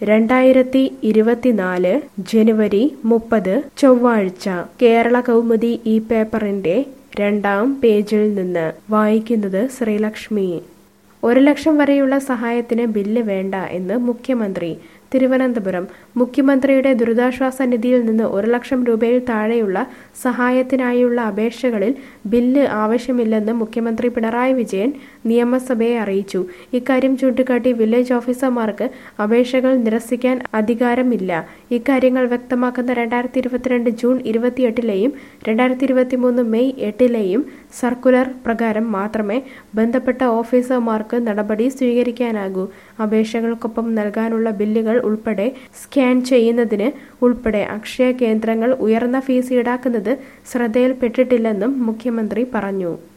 രണ്ടായിരത്തി ഇരുപത്തിനാല് ജനുവരി മുപ്പത് ചൊവ്വാഴ്ച കേരള കൗമുദി ഈ പേപ്പറിന്റെ രണ്ടാം പേജിൽ നിന്ന് വായിക്കുന്നത് ശ്രീലക്ഷ്മി ഒരു ലക്ഷം വരെയുള്ള സഹായത്തിന് ബില്ല് വേണ്ട എന്ന് മുഖ്യമന്ത്രി തിരുവനന്തപുരം മുഖ്യമന്ത്രിയുടെ ദുരിതാശ്വാസ നിധിയിൽ നിന്ന് ഒരു ലക്ഷം രൂപയിൽ താഴെയുള്ള സഹായത്തിനായുള്ള അപേക്ഷകളിൽ ബില്ല് ആവശ്യമില്ലെന്ന് മുഖ്യമന്ത്രി പിണറായി വിജയൻ നിയമസഭയെ അറിയിച്ചു ഇക്കാര്യം ചൂണ്ടിക്കാട്ടി വില്ലേജ് ഓഫീസർമാർക്ക് അപേക്ഷകൾ നിരസിക്കാൻ അധികാരമില്ല ഇക്കാര്യങ്ങൾ വ്യക്തമാക്കുന്ന രണ്ടായിരത്തി ഇരുപത്തിരണ്ട് ജൂൺ ഇരുപത്തിയെട്ടിലെയും രണ്ടായിരത്തി ഇരുപത്തി മൂന്ന് മെയ് എട്ടിലെയും സർക്കുലർ പ്രകാരം മാത്രമേ ബന്ധപ്പെട്ട ഓഫീസർമാർക്ക് നടപടി സ്വീകരിക്കാനാകൂ അപേക്ഷകൾക്കൊപ്പം നൽകാനുള്ള ബില്ലുകൾ ഉൾപ്പെടെ സ്കാൻ ചെയ്യുന്നതിന് ഉൾപ്പെടെ അക്ഷയ കേന്ദ്രങ്ങൾ ഉയർന്ന ഫീസ് ഈടാക്കുന്നത് ശ്രദ്ധയിൽപ്പെട്ടിട്ടില്ലെന്നും മുഖ്യമന്ത്രി പറഞ്ഞു